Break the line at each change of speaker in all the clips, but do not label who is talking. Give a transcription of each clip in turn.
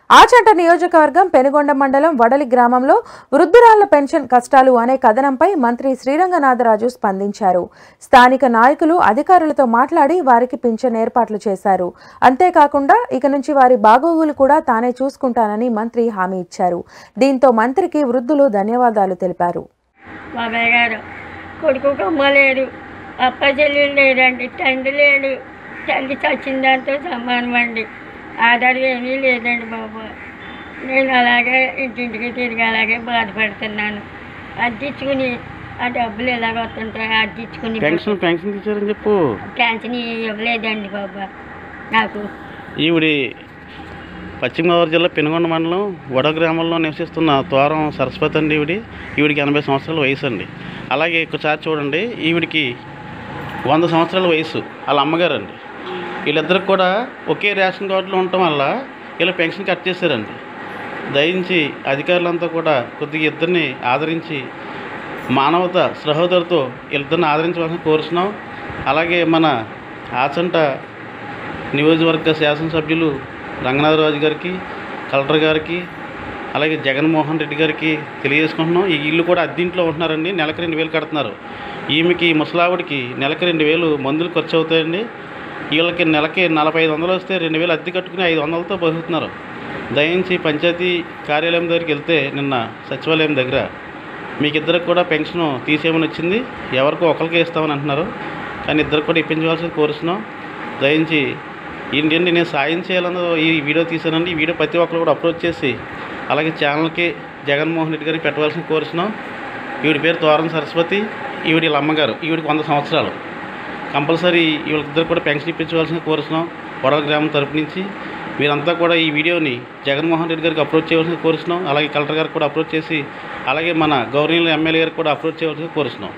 ఆచంట నియోజకవర్గం పెనుగొండ మండలం వడలి గ్రామంలో వృద్ధురాళ్ల పెన్షన్ కష్టాలు అనే కథనంపై మంత్రి శ్రీరంగనాథరాజు స్పందించారు స్థానిక నాయకులు అధికారులతో మాట్లాడి వారికి పింఛన్ ఏర్పాట్లు చేశారు అంతేకాకుండా ఇక నుంచి వారి బాగోగులు కూడా తానే చూసుకుంటానని మంత్రి హామీ ఇచ్చారు దీంతో మంత్రికి వృద్ధులు ధన్యవాదాలు తెలిపారు
బాబాయ్ గారు కొడుకు కమ్మ లేడు అప్ప చెల్లెలు లేడండి తండ్రి లేడు తల్లి చచ్చిన దాంతో సమానం అండి ఆధారం ఏమీ లేదండి బాబు నేను అలాగే ఇంటింటికి తిరిగి అలాగే బాధపడుతున్నాను అద్దించుకుని ఆ డబ్బులు ఎలాగ వస్తుంటాయి అద్దించుకుని
పెన్షన్ పెన్షన్ ఇచ్చారని చెప్పు
క్యాన్సర్ ఇవ్వలేదండి బాబా నాకు
ఈవిడి పశ్చిమ గోదావరి జిల్లా పెనుగొండ మండలం వడ గ్రామంలో నివసిస్తున్న తోరం సరస్వతి అండి ఈవిడి ఈవిడికి ఎనభై సంవత్సరాల వయసు అండి అలాగే ఒకసారి చూడండి ఈవిడికి వంద సంవత్సరాల వయసు వాళ్ళ అమ్మగారు అండి వీళ్ళిద్దరికి కూడా ఒకే రేషన్ కార్డులో ఉండటం వల్ల వీళ్ళు పెన్షన్ కట్ చేశారండి దయించి అధికారులంతా కూడా కొద్దిగా ఇద్దరిని ఆదరించి మానవత సహోదరుతో వీళ్ళిద్దరిని ఆదరించవలసిన కోరుతున్నాం అలాగే మన ఆచంట నియోజకవర్గ శాసనసభ్యులు రంగనాథరాజు గారికి కలెక్టర్ గారికి అలాగే జగన్మోహన్ రెడ్డి గారికి తెలియజేసుకుంటున్నాం ఈ ఇల్లు కూడా అద్దీంట్లో ఉంటున్నారండి నెలకు రెండు వేలు కడుతున్నారు ఈమెకి ముసలావిడికి నెలకి రెండు వేలు మందులు ఖర్చు అవుతాయండి వీళ్ళకి నెలకి నలభై ఐదు వందలు వస్తే రెండు వేలు అద్దె కట్టుకుని ఐదు వందలతో బతుకుతున్నారు దయించి పంచాయతీ కార్యాలయం దగ్గరికి వెళ్తే నిన్న సచివాలయం దగ్గర మీకు ఇద్దరికి కూడా పెన్షన్ తీసేయమని వచ్చింది ఎవరికో ఒకరికి ఇస్తామని అంటున్నారు కానీ ఇద్దరికి కూడా ఇప్పించవలసింది కోరుస్తున్నాం దయించి ఏంటంటే నేను సాయం చేయాలని ఈ వీడియో తీసానండి ఈ వీడియో ప్రతి ఒక్కరు కూడా అప్రోచ్ చేసి అలాగే ఛానల్కి జగన్మోహన్ రెడ్డి గారికి పెట్టవలసిన కోరుతున్నాం ఈవిడి పేరు తోరం సరస్వతి ఈవిడి వీళ్ళ అమ్మగారు ఈవిడికి వంద సంవత్సరాలు కంపల్సరీ వీళ్ళిద్దరు కూడా పెన్షన్ ఇప్పించవలసిన కోరుతున్నాం వడల గ్రామం తరపు నుంచి మీరంతా కూడా ఈ వీడియోని జగన్మోహన్ రెడ్డి గారికి అప్రోచ్ చేయవలసిన కోరుస్తున్నాం అలాగే కలెక్టర్ గారికి కూడా అప్రోచ్ చేసి అలాగే మన గవర్నర్ ఎమ్మెల్యే గారికి కూడా అప్రోచ్ చేయవలసిన కోరుస్తున్నాం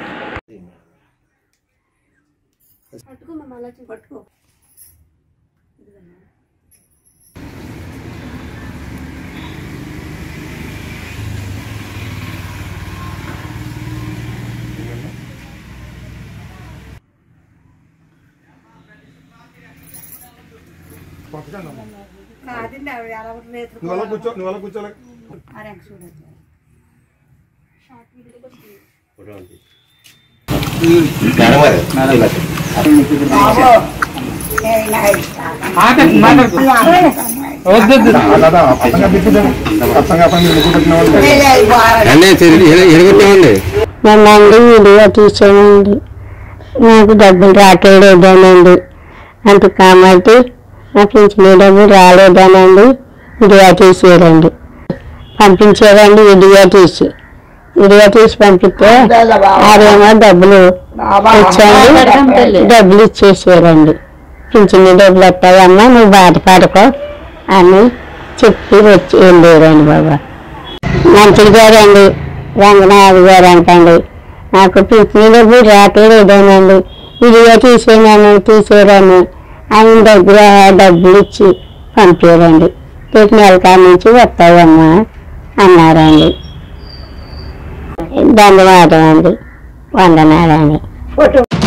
నువ్వు అలా కూర్చో నువ్వు అలా కూర్చోలే పచ్చగా తిప్పుదాం పచ్చగా పని ముగ్గు పెట్టిన వాళ్ళు
అన్నీ ఎరగొట్టామండి
నన్నండి వీడియో తీసేయండి నాకు డబ్బులు రావట్లేదనండి అంత కాబట్టి నాకు ఇచ్చిన డబ్బులు రాలేదనండి వీడియో తీసేయండి పంపించారండి వీడియో తీసి వీడియో తీసి పంపిస్తే ఆరేమో డబ్బులు ఇచ్చాండి డబ్బులు ఇచ్చేసారండి పింఛన్ డబ్బులు వస్తాయమ్మా నువ్వు బాధపడకో అని చెప్పి వచ్చి వెళ్ళారండి బాబా మంత్రి గారండి రంగనాథ్ గారు అంటండి నాకు పింఛన్ డబ్బు రావట్లేదోనండి ఇదిగా తీసేనాను తీసేరని ఆయన దగ్గర డబ్బులు ఇచ్చి పంపారండి రేపు నెల కాడ నుంచి వస్తాయమ్మా అన్నారండి ధన్యవాదం అండి వందనాలండి